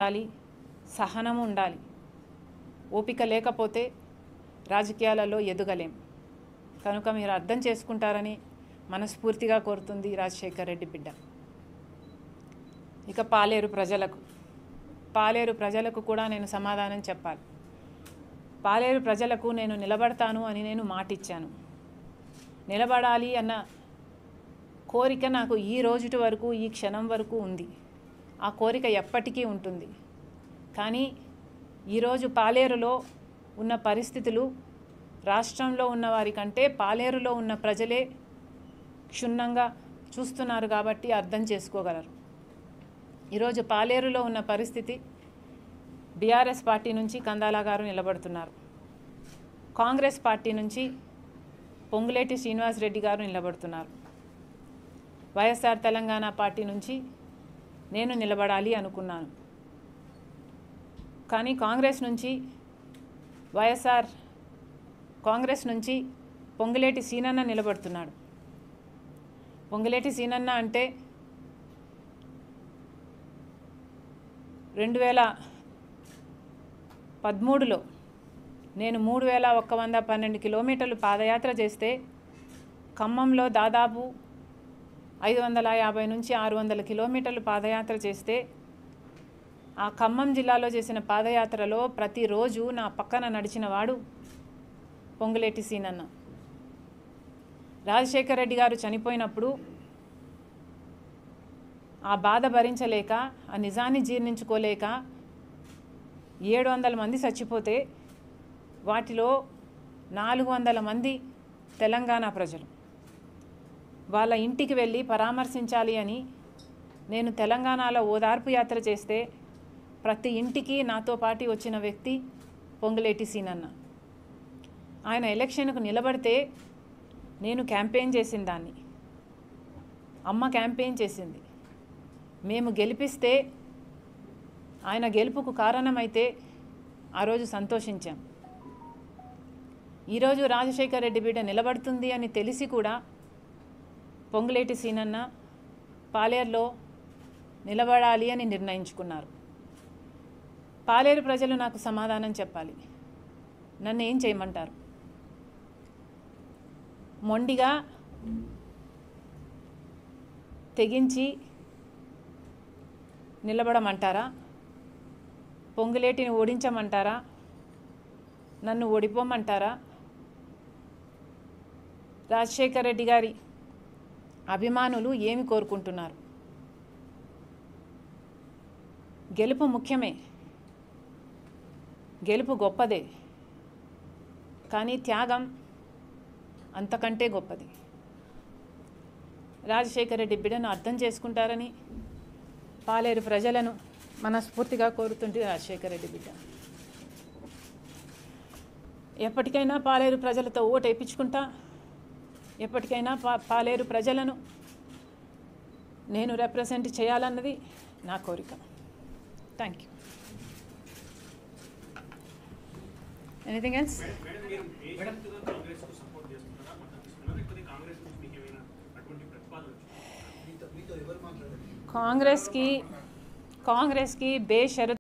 ఉండాలి సహనం ఉండాలి ఓపిక లేకపోతే రాజకీయాలలో ఎదగలేం కనుక మీరు అర్థం చేసుకుంటారని మనస్ఫూర్తిగా కోరుతుంది రాజశేఖర్ రెడ్డి బిడ్డ ఇక పాలేరు ప్రజలకు పాలేరు ప్రజలకు కూడా నేను సమాధానం చెప్పాలి పాలేరు ప్రజలకు నేను నిలబడతాను అని నేను మాటిచ్చాను నిలబడాలి అన్న కోరిక నాకు ఈ రోజుటి వరకు ఈ క్షణం వరకు ఉంది ఆ కోరిక ఎప్పటికీ ఉంటుంది కానీ ఈరోజు పాలేరులో ఉన్న పరిస్థితులు రాష్ట్రంలో ఉన్న వారి కంటే పాలేరులో ఉన్న ప్రజలే క్షుణ్ణంగా చూస్తున్నారు కాబట్టి అర్థం చేసుకోగలరు ఈరోజు పాలేరులో ఉన్న పరిస్థితి బీఆర్ఎస్ పార్టీ నుంచి కందాల గారు నిలబడుతున్నారు కాంగ్రెస్ పార్టీ నుంచి పొంగులేటి శ్రీనివాస్ రెడ్డి గారు నిలబడుతున్నారు వైఎస్ఆర్ తెలంగాణ పార్టీ నుంచి నేను నిలబడాలి అనుకున్నాను కానీ కాంగ్రెస్ నుంచి వైఎస్ఆర్ కాంగ్రెస్ నుంచి పొంగులేటి సీనన్న నిలబడుతున్నాడు పొంగులేటి సీనన్న అంటే రెండు వేల పదమూడులో నేను మూడు వేల ఒక్క వంద పన్నెండు కిలోమీటర్లు పాదయాత్ర చేస్తే ఖమ్మంలో దాదాపు ఐదు వందల యాభై నుంచి ఆరు వందల కిలోమీటర్లు పాదయాత్ర చేస్తే ఆ ఖమ్మం జిల్లాలో చేసిన పాదయాత్రలో ప్రతిరోజు నా పక్కన నడిచిన వాడు పొంగులేటి సీనన్న రాజశేఖర రెడ్డి గారు చనిపోయినప్పుడు ఆ బాధ భరించలేక ఆ నిజాన్ని జీర్ణించుకోలేక ఏడు వందల మంది చచ్చిపోతే వాటిలో నాలుగు వందల మంది తెలంగాణ ప్రజలు వాళ్ళ ఇంటికి వెళ్ళి పరామర్శించాలి అని నేను తెలంగాణలో ఓదార్పు యాత్ర చేస్తే ప్రతి ఇంటికి నాతో పాటు వచ్చిన వ్యక్తి పొంగులేటి సీనన్న ఆయన ఎలక్షన్కు నిలబడితే నేను క్యాంపెయిన్ చేసిన దాన్ని అమ్మ క్యాంపెయిన్ చేసింది మేము గెలిపిస్తే ఆయన గెలుపుకు కారణమైతే ఆ రోజు సంతోషించాం ఈరోజు రాజశేఖర రెడ్డి బిడ్డ నిలబడుతుంది అని తెలిసి కూడా పొంగులేటి సీనన్న పాలేరులో నిలబడాలి అని నిర్ణయించుకున్నారు పాలేరు ప్రజలు నాకు సమాధానం చెప్పాలి నన్ను ఏం చేయమంటారు మొండిగా తెగించి నిలబడమంటారా పొంగులేటిని ఓడించమంటారా నన్ను ఓడిపోమంటారా రాజశేఖర్ రెడ్డి గారి అభిమానులు ఏమి కోరుకుంటున్నారు గెలుపు ముఖ్యమే గెలుపు గొప్పదే కానీ త్యాగం అంతకంటే గొప్పది రాజశేఖర రెడ్డి బిడ్డను అర్థం చేసుకుంటారని పాలేరు ప్రజలను మనస్ఫూర్తిగా కోరుతుంటే రాజశేఖర రెడ్డి బిడ్డ ఎప్పటికైనా పాలేరు ప్రజలతో ఓటు వేయించుకుంటా ఎప్పటికైనా పా పాలేరు ప్రజలను నేను రిప్రజెంట్ చేయాలన్నది నా కోరిక thank you anything else madam మీరు బేషరతుగా కాంగ్రెస్ కు సపోర్ట్ చేస్తున్నారా మద్దతు ఇస్తున్నారా లేకపోతే కాంగ్రెస్ నుంచి మీకు ఏమైనా అటువంటి ప్రతిపాదన వచ్చిందా? మీతో మీతో ఎవరు మాట్లాడారు కాంగ్రెస్కి కాంగ్రెస్కి బేషరతు